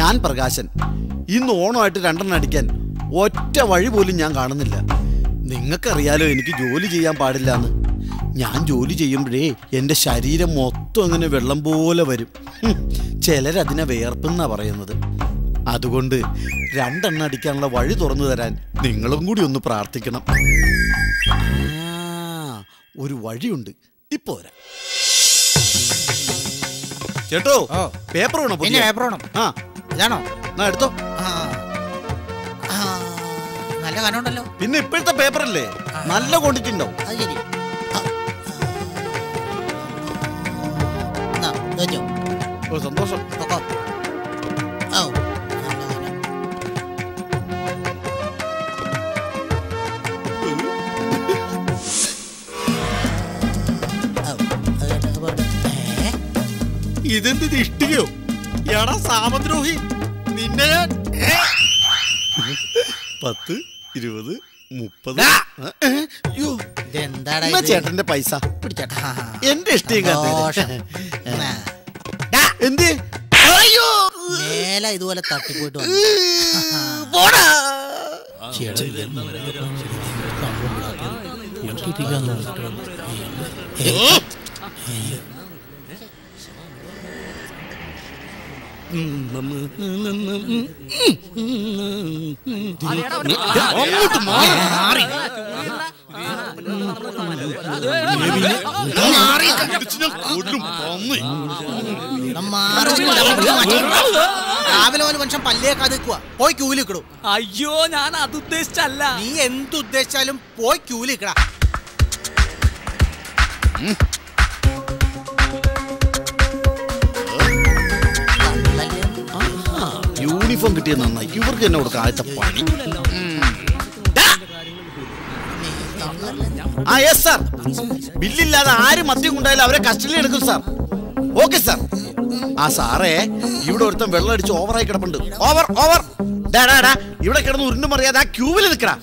ഞാൻ പ്രകാശൻ ഇന്ന് ഓണമായിട്ട് രണ്ടെണ്ണം അടിക്കാൻ ഒറ്റ വഴി പോലും ഞാൻ കാണുന്നില്ല നിങ്ങൾക്കറിയാലോ എനിക്ക് ജോലി ചെയ്യാൻ പാടില്ല എന്ന് ഞാൻ ജോലി ചെയ്യുമ്പോഴേ എൻ്റെ ശരീരം മൊത്തം അങ്ങനെ വെള്ളം പോലെ വരും ഹും, ചിലരതിനെ വേർപ്പെന്നാ പറയുന്നത് അതുകൊണ്ട് രണ്ടെണ്ണം അടിക്കാനുള്ള വഴി തുറന്നു തരാൻ നിങ്ങളും കൂടി ഒന്ന് പ്രാർത്ഥിക്കണം ആ, ഒരു വഴിയുണ്ട് ഇപ്പോ വരാം ചേട്ടോ ഓ. പേപ്പർ വേണോ പിന്നെ പുതിയ? പേപ്പർ വേണം ആ ഇതാണോ എന്നാ എടുത്തോ ആ ആ, നല്ല കനമുണ്ടല്ലോ പിന്നെ ഇപ്പോഴത്തെ പേപ്പർ അല്ലേ നല്ല ക്വാണ്ടിറ്റി ഉണ്ടാവും അത് ശരി ആ, ആ. എന്നാ, ഇത് വെച്ചോ. ഓ സന്തോഷം പൊക്കോ. ഔ, നല്ല കനം. ഔ, അത് കണ്ടോ, പോട്ടെ. ഏ? ഇതെന്ത് ഇഷ്ടികയോ എടാ സാമദ്രോഹി നിന്നെ ഞാൻ ഏ? പത്ത് ഇരുപത് മുപ്പത് ദാ. ഏ, അയ്യോ ഇതെന്താടാ എന്നാ ഇത്? ചേട്ടന്റെ പൈസ പിടിച്ചേട്ടാ. എന്റെ ഇഷ്ടിക ദോഷം. ആ. ഡാ, എന്ത് അയ്യോ മേലെ ഇതുപോലെ തട്ടിപ്പോയിട്ട് വന്നു. പോടാ അങ്ങോട്ട് മാറി ഇടിച്ച് ഞാൻ കൊല്ലും, പന്നി. എടാ, മാറി നിൽക്ക്, ഇതാ പിടിച്ച് മാറ്റി. രാവിലെ ഒരു മനുഷ്യൻ പല്ലേക്കാതെ നിൽക്കുക പോയി ക്യൂല് നിൽക്കണു അയ്യോ ഞാൻ അത് ഉദ്ദേശിച്ചല്ല നീ എന്ത് ഉദ്ദേശിച്ചാലും പോയി ക്യൂല് നിൽക്കടാ യൂണിഫോം കിട്ടിയത് നന്നായി ഇവർക്ക് തന്നെ കൊടുക്കാം ആദ്യത്തെ പണി ഡാ. ആ യെസ് സാർ ബില്ലില്ലാതെ ആര് മദ്യം കൊണ്ടായാലും അവരെ കസ്റ്റഡിയിൽ എടുക്കും സാർ ഓക്കെ സാർ ആ സാറേ ഇവിടെ ഒരുത്തൻ വെള്ളം അടിച്ച് ഓവറായി കിടപ്പുണ്ട് ഓവർ ഓവർ ഡാ ഡാ ഡാ ഇവിടെ കിടന്ന് ഉരുണ്ടും മറിയാതെ ആ ക്യൂവിൽ നിൽക്കടാ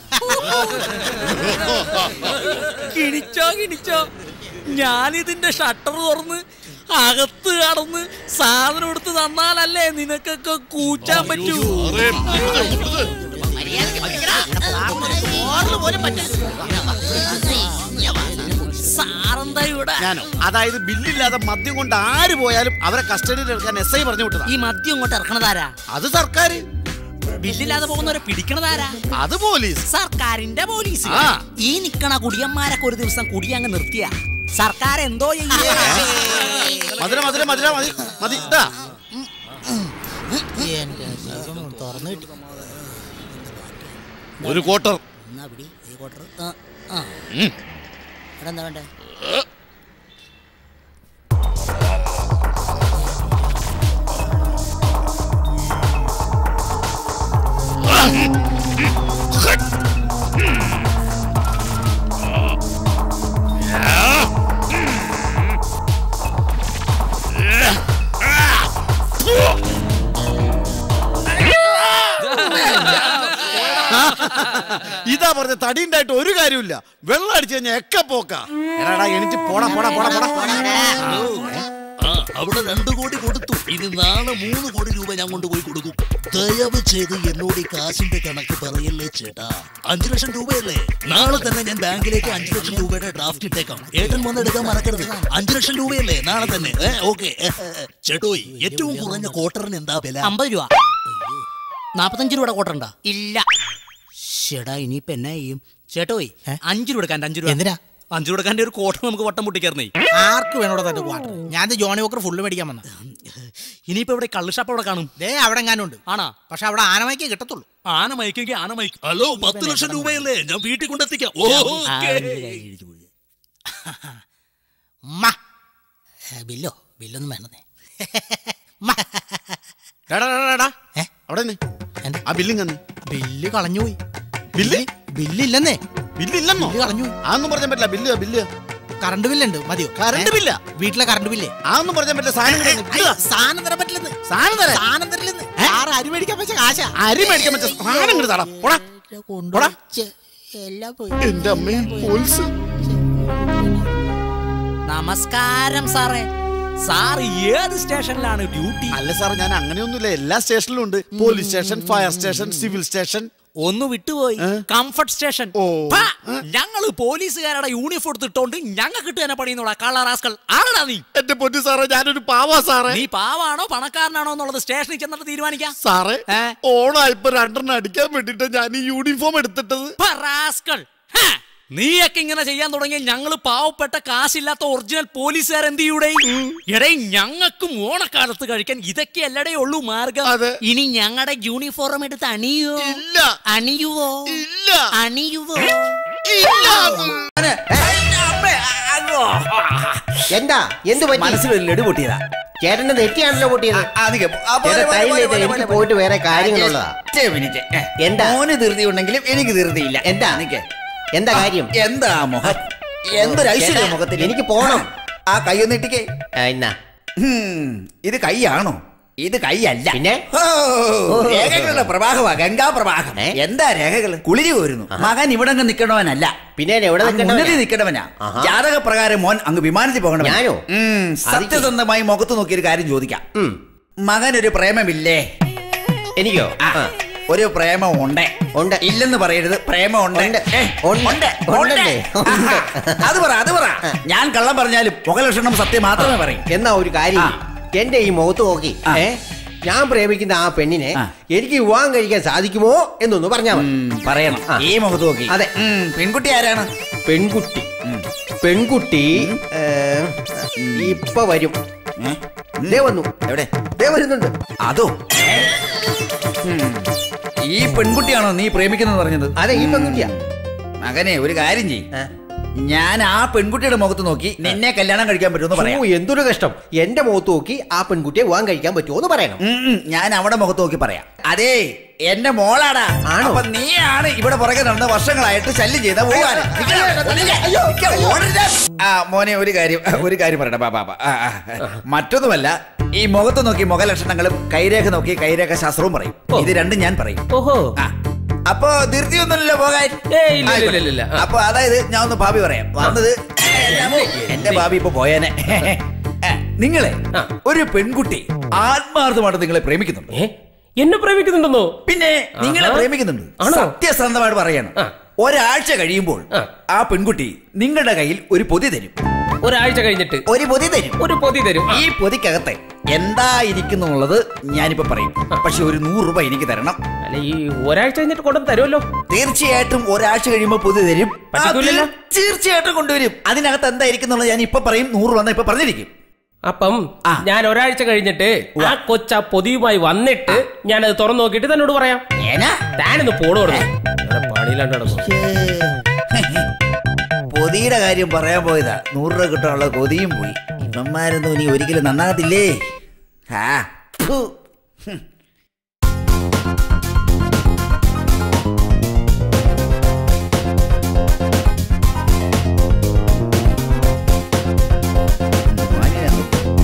കിണിച്ചോ കിണിച്ചോ ഞാനിതിന്റെ ഷട്ടർ തുറന്ന് അകത്ത് കടന്ന് സാധനം എടുത്ത് തന്നാലല്ലേ നിനക്കൊക്കെ കൂച്ചാൻ പറ്റൂ സാറെന്താ ഇവിടെ ഞാനോ അതായത് ബില്ലില്ലാതെ മദ്യം കൊണ്ട് ആര് പോയാലും അവരെ കസ്റ്റഡിയിൽ എടുക്കാൻ എസ് ഐ പറഞ്ഞു വിട്ടതാ ഈ മദ്യം ഇങ്ങോട്ട് ഇറക്കണതാരാ അത് സർക്കാർ ബില്ലില്ലാതെ പോകുന്നവരെ പിടിക്കണതാരാ അത് പോലീസ് സർക്കാരിന്റെ പോലീസ് ആ. ഈ നിക്കണ കുടിയന്മാരൊക്കെ ഒരു ദിവസം കുടി അങ്ങ് നിർത്തിയ സർക്കാർ എന്തോ ചെയ്യേ മധുര മധുര മധുര മതി മതി ഇതാ എന്റെ ദൈവം, തുറന്നു കിട്ടി ഒരു ക്വാർട്ടർ എന്നാ പിടി ഈ ക്വാർട്ടർ ആ ആ ഉം. ഇവിടെ എന്താ വേണ്ടേ ഇതാ പറഞ്ഞ തടി ഉണ്ടായിട്ട് ഒരു കാര്യമില്ല വെള്ളം അടിച്ചു കഴിഞ്ഞാൽ എക്കെ പോക്കാ എടാ എനിക്ക് പോടാ പോടാ പോടാ പോടാ ആ അവിടെ രണ്ടു കോടി കൊടുത്തു ഇനി നാളെ മൂന്ന് കോടി രൂപ ഞാൻ കൊണ്ടുപോയി കൊടുക്കും ദയവ് ചെയ്ത് എന്നോട് ഈ കാശിന്റെ കണക്ക് പറയല്ലേ ചേട്ടാ അഞ്ചു ലക്ഷം രൂപയല്ലേ നാളെ തന്നെ ഞാൻ ബാങ്കിലേക്ക് അഞ്ചു ലക്ഷം രൂപയുടെ ഡ്രാഫ്റ്റ് ഇട്ടേക്കാം ഏട്ടൻ വന്ന് എടുക്കാൻ മറക്കരുത് അഞ്ചു ലക്ഷം രൂപയല്ലേ നാളെ തന്നെ ഓക്കെ ചേട്ടോയ് ഏറ്റവും കുറഞ്ഞ ക്വാർട്ടറിന് എന്താ വില അമ്പത് രൂപ നാപ്പത്തഞ്ച് രൂപയുടെ കോട്ടറുണ്ട ഇല്ല ചേട്ടാ ഇനിയിപ്പോ എന്നാ ചെയ്യും ചേട്ടോയ് അഞ്ചു രൂപ എടുക്കാൻ അഞ്ചു രൂപ എന്തിനാ അഞ്ചു രൂപ എടുക്കാൻ്റെ ഒരു കോട്ടർ നമുക്ക് വട്ടം പൊട്ടിക്കായിരുന്നേ ആർക്ക് വേണോടോ തന്റെ ക്വാർട്ടർ ഞാൻ ദേ ജോണി വോക്കർ ഫുള്ള് മേടിക്കാൻ വന്ന ഇനിയിപ്പോ ഇവിടെ കള്ള് ഷാപ്പ് അവിടെ കാണും ദേ അവിടെ എങ്ങാനും ഉണ്ട് ആണാ പക്ഷെ അവിടെ ആനമയ്ക്ക് കിട്ടത്തുള്ളൂ ആന മയക്കെങ്കിൽ ആന മയക്കും ഹലോ പത്ത് ലക്ഷം രൂപയല്ലേ ഞാൻ വീട്ടിൽ കൊണ്ടെത്തിക്കാം ഓ ഓക്കേ. ഉമ്മ. ഏ, ബില്ലോ ബില്ലൊന്നും വേണ്ടതേ ഉമ്മ. എടാ, എടാ, എടാ. ഏ? അവിടെ നിന്ന് എന്താ? ആ ബില്ലിങ് തന്നെ ബില്ല് കളഞ്ഞുപോയി ബില്ല് ബില്ലില്ലെന്നേ ബില്ലില്ലെന്നോ ബില്ല് കളഞ്ഞു അതൊന്നും പറയാൻ പറ്റില്ല ബില്ല് ബില്ല് കറണ്ട് ബില്ലുണ്ട് മതിയോ കറണ്ട് ഏ? ബില്ല വീട്ടിലെ കറണ്ട് ബില്ലേ അതൊന്നും പറയാൻ പറ്റില്ല സാധനം ഇവിടെ ഉണ്ട്. അയ്യോ, ഇതാ. സാധനം തരാൻ പറ്റില്ലെന്ന് സാധനം തരാൻ സാധനം തരില്ലെന്ന് ആറ് അരി മേടിക്കാൻ പറ്റിയ കാശാ അരി മേടിക്കാൻ പറ്റിയ സാധനം ഇങ്ങോട്ട് തടാ പോടാ കൊണ്ടുപോയി ചെ- എല്ലാം പോയി എന്റെ അമ്മയും പോലീസ് നമസ്കാരം സാറേ സാർ ഏത് സ്റ്റേഷനിലാണ് ഡ്യൂട്ടി അല്ല സാർ ഞാൻ അങ്ങനെയൊന്നുമില്ല എല്ലാ സ്റ്റേഷനിലും ഉണ്ട് police station fire station civil station ഒന്ന് വിട്ടുപോയി കംഫർട്ട് സ്റ്റേഷൻ ഓ. പാ, ഞങ്ങള് പോലീസുകാരുടെ യൂണിഫോം എടുത്തിട്ടോണ്ട് ഞങ്ങൾക്ക് ഇട്ട് തന്നെ പണിയുന്നോടാ കള്ള റാസ്കൾ ആണടാ നീ എന്റെ പൊന്നു സാറേ ഞാനൊരു പാവാ സാറേ നീ പാവാണോ പണക്കാരനാണോ എന്നുള്ളത് സ്റ്റേഷനിൽ ചെന്നിട്ട് തീരുമാനിക്കാം സാറേ ഏ? ഓണായിപ്പോ രണ്ടെണ്ണം അടിക്കാൻ വേണ്ടിട്ട് ഞാൻ ഈ യൂണിഫോം എടുത്തിട്ടത് പാ, റാസ്കൾ ഹാ, നീയൊക്കെ ഇങ്ങനെ ചെയ്യാൻ തുടങ്ങിയ ഞങ്ങള് പാവപ്പെട്ട കാശില്ലാത്ത ഒറിജിനൽ പോലീസുകാർ എന്ത് ചെയ്യൂടെ എടേ ഞങ്ങൾക്കും ഓണക്കാലത്ത് കഴിക്കാൻ ഇതൊക്കെ അല്ലടേ ഉള്ളൂ മാർഗം അതെ. ഇനി ഞങ്ങളുടെ യൂണിഫോം എടുത്ത് അണിയോ ഇല്ല അണിയുവോ ഇല്ല അണിയുവോ ഇല്ല എന്താ എന്ത് പറ്റി മനസ്സിലൊരു ലഡു പൊട്ടിയതാ ചേട്ടന്റെ നെറ്റിയാണല്ലോ പൊട്ടിയത് ആ, നിക്ക്. ആ, പോലെ, ചേട്ടാ, പോലെ, time പോലെ, ആയിട്ട് പോലെ, എനിക്ക് പോലെ, പോയിട്ട് പോലെ. വേറെ കാര്യങ്ങളുള്ളതാ. ഒറ്റ മിനിറ്റ്. ഏ, എന്താ? മോന് ധൃതി ഉണ്ടെങ്കിലും എനിക്ക് ധൃതിയില്ല എന്താ? നിക്ക്. എന്താ കാര്യം എന്താ മുഖം എന്തൊരു ഐശ്വര്യ ചേട്ടാ, മുഖത്തിൽ എനിക്ക് പോണം. ആ കൈയൊന്ന് ഇട്ടിക്കേ ആ, എന്നാ ഹും, ഇത് കൈയാണോ ഇത് കൈയല്ല പിന്നെ? ഓ, രേഖകളുടെ പ്രവാഹമാ ഗംഗാ പ്രവാഹം ഏ? എന്താ രേഖകൾ കുളിരി കോരുന്നു മകൻ ഇവിടെ അങ്ങ് നിൽക്കണവനല്ല പിന്നെ എവിടെ അങ്ങ് നിൽക്കണ്ടവനാ? ഉന്നതി നിൽക്കണവനാ ആഹാ. ജാതക പ്രകാരം മോൻ അങ്ങ് വിമാനത്തിൽ പോകണം ഞാനോ? സത്യസന്ധമായി മുഖത്ത് നോക്കിയൊരു കാര്യം ചോദിക്കാം ഉം. മകൻ ഒരു പ്രേമമില്ലേ എനിക്കോ ആ, ആ. ഒരു പ്രേമം ഉണ്ട് ഉണ്ട്. ഇല്ലെന്ന് പറയരുത് പ്രേമം ഉണ്ട് ഉണ്ട്. ഏ, ഉണ്ട്. ഉണ്ട്. ഉണ്ടല്ലേ? ഉണ്ട്. ഉണ്ട്. അത് പറ അത് പറ ഞാൻ കള്ളം പറഞ്ഞാലും മുഖലക്ഷണം സത്യം മാത്രമേ പറയും എന്നാ ഒരു കാര്യം ആ. ചെയ്യ്. എന്റെ ഈ മുഖത്ത് നോക്കി ആ. ഏ ഞാൻ പ്രേമിക്കുന്ന ആ പെണ്ണിനെ ആ. എനിക്ക് വിവാഹം കഴിക്കാൻ സാധിക്കുമോ എന്നൊന്ന് പറഞ്ഞാ മതി ഉം, പറയണം ആ. ഈ മുഖത്ത് നോക്കി അതെ. ഉം, പെൺകുട്ടി ആരാണ് പെൺകുട്ടി പെൺകുട്ടി ഏ, ഇപ്പൊ വരും ഏ? ഉം. ദേ വന്നു എവിടെ ദേ വരുന്നുണ്ട് അതോ ഉം. ഈ പെൺകുട്ടിയാണോ നീ പ്രേമിക്കുന്നത് പറഞ്ഞത് അതെ ഈ പെൺകുട്ടിയാ മകനെ ഒരു കാര്യം ചെയ്യും ഏ? ഞാൻ ആ പെൺകുട്ടിയുടെ മുഖത്ത് നോക്കി നിന്നെ കല്യാണം കഴിക്കാൻ പറ്റുമെന്ന് പറയാം ഓ, എന്തൊരു കഷ്ടം എന്റെ മുഖത്ത് നോക്കി ആ പെൺകുട്ടിയെ വിവാഹം കഴിക്കാൻ പറ്റുമോ എന്ന് പറയണം ഉം, ഉം, ഞാൻ അവിടെ മുഖത്ത് നോക്കി പറയാം അതേ എന്റെ മോളാടാ ആണോ? അപ്പൊ നീയാണ് ഇവിടെ പുറകെ നടന്ന വർഷങ്ങളായിട്ട് ശല്യം ചെയ്ത പോവാന്. നിക്ക്, നിക്ക്, നിക്ക്, ഓടരുത്. ആ മോനെ ഒരു കാര്യം ഒരു കാര്യം പറയട്ടെ ബാബാ ആ, ആ. മറ്റൊന്നുമല്ല ഈ മുഖത്ത് നോക്കി മുഖലക്ഷണങ്ങളും കൈരേഖ നോക്കി കൈരേഖ ശാസ്ത്രവും പറയും ഇത് രണ്ടും ഞാൻ പറയും ഓഹോ ആ. അപ്പൊ ധൃതിയൊന്നുമില്ലല്ലോ പോകാൻ ഏയ് ഇല്ല, ഇല്ല, ആയിക്കോട്ടെ. ഇല്ല, ഇല്ല. ആ. അപ്പൊ അതായത് ഞാൻ ഒന്ന് ഭാവി പറയാം വന്നത് എന്റെ ഭാവി ഇപ്പൊ പോയേനെ ഏ, നിങ്ങളെ ആ. ഒരു പെൺകുട്ടി ആത്മാർത്ഥമായിട്ട് നിങ്ങളെ പ്രേമിക്കുന്നുണ്ട് ഏ എന്നെ പ്രേമിക്കുന്നുണ്ടെന്നോ പിന്നെ നിങ്ങളെ ആഹാ. പ്രേമിക്കുന്നുണ്ട് ആണോ? സത്യസന്ധമായിട്ട് പറയണം ആ. ഒരാഴ്ച കഴിയുമ്പോൾ ആ. ആ പെൺകുട്ടി നിങ്ങളുടെ കയ്യിൽ ഒരു പൊതി തരും ഒരാഴ്ച കഴിഞ്ഞിട്ട് ഒരു പൊതി തരും ഒരു പൊതി തരും ആ. ഈ പൊതിക്കകത്തെ എന്തായിരിക്കുന്നു എന്നുള്ളത് ഞാനിപ്പോ പറയും പക്ഷെ ഒരു നൂറ് രൂപ എനിക്ക് തരണം അല്ല ഈ ഒരാഴ്ച കഴിഞ്ഞിട്ട് കൊണ്ടു തരുമല്ലോ തീർച്ചയായിട്ടും ഒരാഴ്ച കഴിയുമ്പോൾ പൊതി തരും ആ, പറ്റിക്കൂലല്ലോ? തീർ- തീർച്ചയായിട്ടും കൊണ്ടുവരും അതിനകത്ത് എന്തായിരിക്കും എന്നുള്ളത് ഞാൻ ഇപ്പൊ പറയും നൂറ് വന്ന ഇപ്പൊ പറഞ്ഞിരിക്കും അപ്പം ആ. ഞാൻ ഒരാഴ്ച കഴിഞ്ഞിട്ട് ആ കൊച്ച പൊതിയുമായി വന്നിട്ട് ഞാനത് തുറന്നു നോക്കിയിട്ട് തന്നോട് പറയാം ഏനാ താനൊന്ന് പോടോ പണിയിലാണ്ട് നടന്നു പൊതിയുടെ കാര്യം പറയാൻ പോയതാ നൂറ് രൂപ കിട്ടാനുള്ള കൊതിയും പോയി ഇവന്മാരൊന്നും ഇനി ഒരിക്കലും നന്നാകത്തില്ലേ ഹാ ഫു. ഹും. മാന്യനാണ്.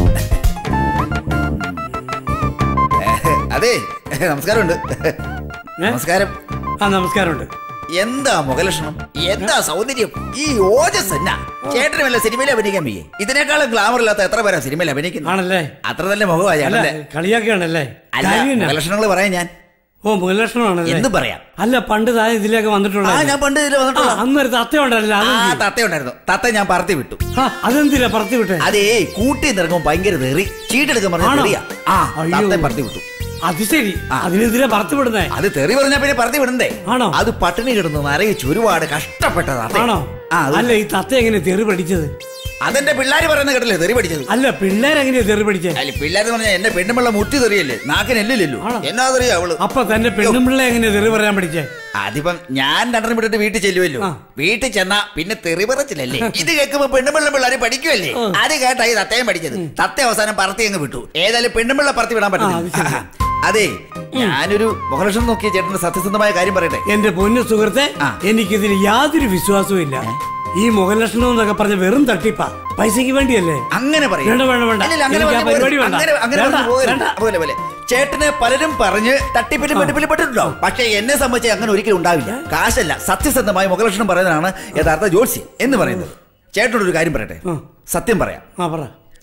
അതെ നമസ്കാരമുണ്ട് നമസ്കാരം ആ നമസ്കാരമുണ്ട് എന്താ മുഖലക്ഷണം എന്താ സൗന്ദര്യം ഈ ഓജസ് എന്നാ ചേട്ടന് വല്ല സിനിമയിൽ അഭിനയിക്കാൻ വയ്യേ ഇതിനേക്കാളും ഗ്ലാമർ ഇല്ലാത്ത എത്ര പേരാ സിനിമയിൽ അഭിനയിക്കുന്നു ആണല്ലേ അത്ര തന്നെ മുഖമായി അല്ല ചേട്ടന്റെ കളിയാക്കുകയാണല്ലേ അല്ല കാര്യം എന്നാ? മുഖലക്ഷണങ്ങൾ പറയാൻ ഞാൻ ഓ മുഖലക്ഷണമാണല്ലേ എന്തും പറയാം അല്ല പണ്ട് താ ഇതിലേക്ക് ആ വന്നിട്ടുള്ള ഞാൻ പണ്ട് ഇതിൽ വന്നിട്ടുള്ള അന്നൊരു തത്ത ഉണ്ടല്ലോ ആ അത് തത്ത ഉണ്ടായിരുന്നു തത്ത ഞാൻ പറത്തി വിട്ടു അതെന്തിനാ പറത്തി വിട്ടെ അതേ കൂട്ടി നിറങ്ങും ഭയങ്കര തെറി ചീട്ടെടുക്കാൻ പറഞ്ഞ ആണോ? തെറിയാ ആ അയ്യോ. തത്ത പറത്തി വിട്ടു അത് ശരി ആ. അതിനെതിരെ പറത്തി വിടുന്നേ അത് തെറി പറഞ്ഞാ പിന്നെ പറത്തി വിടണ്ടേ ആണോ? അത് പട്ടിണി കിടന്നു നിറയിച്ച് ഒരുപാട് കഷ്ടപ്പെട്ടതാ ആണോ ആ അത് അല്ല ഈ തത്ത എങ്ങനെ തെറി പഠിച്ചത് അതെന്റെ പിള്ളേര് പറയുന്ന കേട്ടില്ലേ തെറി പഠിച്ചത് അല്ല പിള്ളേരെങ്ങനെയാ തെറി പഠിച്ചേ അല്ല പിള്ളേരെന്ന് പറഞ്ഞാൽ എന്റെ പെണ്ണുമ്പിള്ള മുറ്റി തെറിയല്ലേ നാക്കിനെല്ലില്ലല്ലോ ആണോ? എന്നാ തെറിയാ അവള് അപ്പൊ തന്റെ പെണ്ണുമ്പിള്ള എങ്ങനെയാ തെറി പറയാൻ പഠിച്ചേ അതിപ്പം ഞാൻ രണ്ടെണ്ണം വിട്ടിട്ട് വീട്ടിൽ ചെല്ലുമല്ലോ ആ. വീട്ടിൽ ചെന്നാ പിന്നെ തെറി പറച്ചില്ലല്ലേ ഇത് കേൾക്കുമ്പോ പെണ്ണുമ്പിള്ള പിള്ളേര് പഠിക്കുമല്ലേ അത് കേട്ടായി തത്തയും പഠിച്ചത് തത്ത അവസാനം പറത്തി അങ്ങ് വിട്ടു ഏതായാലും പെണ്ണുമ്പിള്ള പറത്തി വിടാൻ ആ, അത് ശരി. പറ്റില്ല അതെ ഞാനൊരു മുഖലക്ഷണം നോക്കിയ ചേട്ടന്റെ സത്യസന്ധമായ കാര്യം പറയട്ടെ എന്റെ പൊന്നു സുഹൃത്തെ ആ. എനിക്കിതിൽ യാതൊരു വിശ്വാസവും ഇല്ല ഈ മുഖലക്ഷണം എന്നൊക്കെ പറഞ്ഞ വെറും തട്ടിപ്പാ പൈസക്ക് വേണ്ടിയല്ലേ അങ്ങനെ പറയും വേണ്ട, വേണ്ട, വേണ്ട. ഇല്ലില്ല, അങ്ങനെ എനിക്ക് ആ പറഞ്ഞ് പരിപാടി പോകരുത്. വേണ്ട. അങ്ങനെ അങ്ങനെ വേണ്ട, പറഞ്ഞ് പോകരുത്. വേണ്ട. പോലെ പോലെ ചേട്ടനെ പലരും പറഞ്ഞ് തട്ടിപ്പിലും വെട്ടിപ്പിലും പെട്ടിട്ടുണ്ടാവും പക്ഷേ എന്നെ സംബന്ധിച്ച് അങ്ങനെ ഒരിക്കലും ഉണ്ടാവില്ല കാശല്ല സത്യസന്ധമായ മുഖലക്ഷണം പറയുന്നതാണ് യഥാർത്ഥ ജോത്സ്യം എന്ന് പറയുന്നത് ചേട്ടനോട് ഒരു കാര്യം പറയട്ടെ ആ. സത്യം പറയാം ആ പറ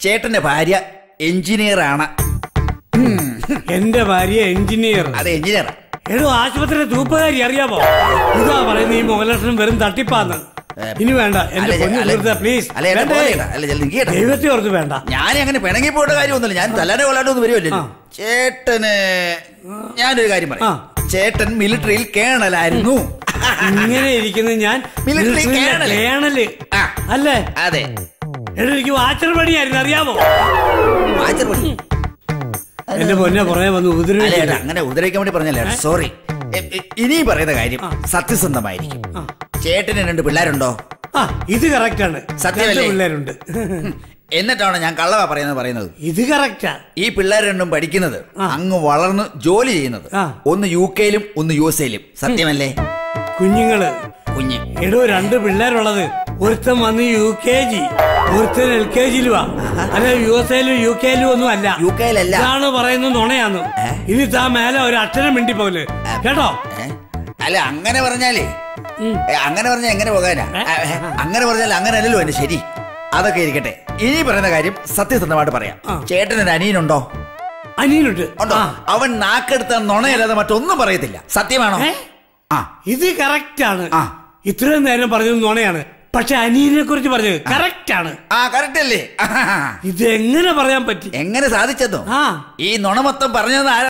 ചേട്ടന്റെ ഭാര്യ എഞ്ചിനീയർ ആണ് എന്റെ ഭാര്യ എഞ്ചിനീയർ അതെ എഞ്ചിനീയർ എടോ ആശുപത്രിയിലെ തൂപ്പുകാരി അറിയാമോ ഇതാ പറയുന്നത് ഈ മുഖലക്ഷണം വെറും തട്ടിപ്പാന്ന് ഇനി വേണ്ട എന്റെ പൊന്നു സുഹൃത്തെ പ്ലീസ് അല്ല എന്നെ പോലെയല്ല. അല്ല ചെല്ലു, നീ കേട്ടോ. ദൈവത്തെ ഓർത്ത് വേണ്ട ഞാൻ അങ്ങനെ പിണങ്ങി പോയിട്ട് കാര്യമൊന്നുമില്ല ഞാൻ തല്ലാനെ കൊള്ളാണ്ടൊന്നും വരുമല്ലോ ആ. ചേട്ടന് ഞാനൊരു കാര്യം ആ. പറയാം ചേട്ടൻ മിലിറ്ററിയിൽ കേണലായിരുന്നു ഇങ്ങനെ ഇരിക്കുന്ന ഞാൻ Military മിലിറ്ററിയിലെ കേണല്. കേണല് ആ. അല്ലേ അതെ എടോ എനിക്ക് വാച്ചർ പണിയായിരുന്നു അറിയാമോ വാച്ചർ പണി. എന്റെ പൊന്നെ പുറമെ വന്ന് അല്ല ചേട്ടാ ഉപദ്രവിക്കില്ല അങ്ങനെ ഉദരവിക്കാൻ വേണ്ടി പറഞ്ഞല്ലേ സോറി ഇനി പറയുന്ന കാര്യം സത്യസന്ധമായിരിക്കും ചേട്ടന് രണ്ട് പിള്ളേരുണ്ടോ ആ ഇത് കറക്റ്റ് ആണ് സത്യമല്ലേ? രണ്ട് പിള്ളേരുണ്ട് എന്നിട്ടാണ് ഞാൻ കള്ളവാ പറയുന്നത് പറയുന്നത് ഇത് കറക്റ്റാ ഈ പിള്ളേർ രണ്ടും പഠിക്കുന്നത് ആ. അങ്ങ് വളർന്ന് ജോലി ചെയ്യുന്നത് ആ. ഒന്ന് യു കെയിലും ഒന്ന് യു എസ് എയിലും സത്യമല്ലേ കുഞ്ഞുങ്ങള് കുഞ്ഞ് എടോ രണ്ട് പിള്ളേരുള്ളത് ഒരുത്തൻ വന്ന് യു കെ ജി ഒരുത്തൻ എൽ കെ ജിയിലുവാ അല്ല യു എസ് എയിലും യു കെയിലും ഒന്നും അല്ല യു കെയിലല്ല. ഇതാണ് പറയുന്നത് നുണയാന്ന് ഇനി താ മേലെ ഒരു അക്ഷരം മിണ്ടി പോലെ കേട്ടോ ഏ? അല്ല അങ്ങനെ പറഞ്ഞാലേ ഏ, അങ്ങനെ പറഞ്ഞാൽ എങ്ങനെ പോകാനാ ആ, ഏ, അങ്ങനെ പറഞ്ഞാൽ അങ്ങനെ അല്ലല്ലോ എന്റെ ശരി അതൊക്കെ ഇരിക്കട്ടെ ഇനി പറയുന്ന കാര്യം സത്യസന്ധമായിട്ട് പറയാം ആ. ചേട്ടനൊരു അനിയനുണ്ടോ അനിയനുണ്ട് ഉണ്ടോ ആ, അവൻ നാക്കെടുത്ത നുണയല്ലാതെ മറ്റൊന്നും പറയത്തില്ല സത്യമാണോ ഏ? ആ ഇത് കറക്റ്റ് ആണ് ആ. ഇത്രയും നേരം പറഞ്ഞത് നുണയാണ് പക്ഷെ അനിയനെ കുറിച്ച് പറഞ്ഞത് കറക്റ്റ് ആണ് ആ കറക്റ്റ് അല്ലേ ഇത് എങ്ങനെ പറയാൻ പറ്റി എങ്ങനെ സാധിച്ചതോ ആ ഈ നുണ മൊത്തം പറഞ്ഞത് ആരാ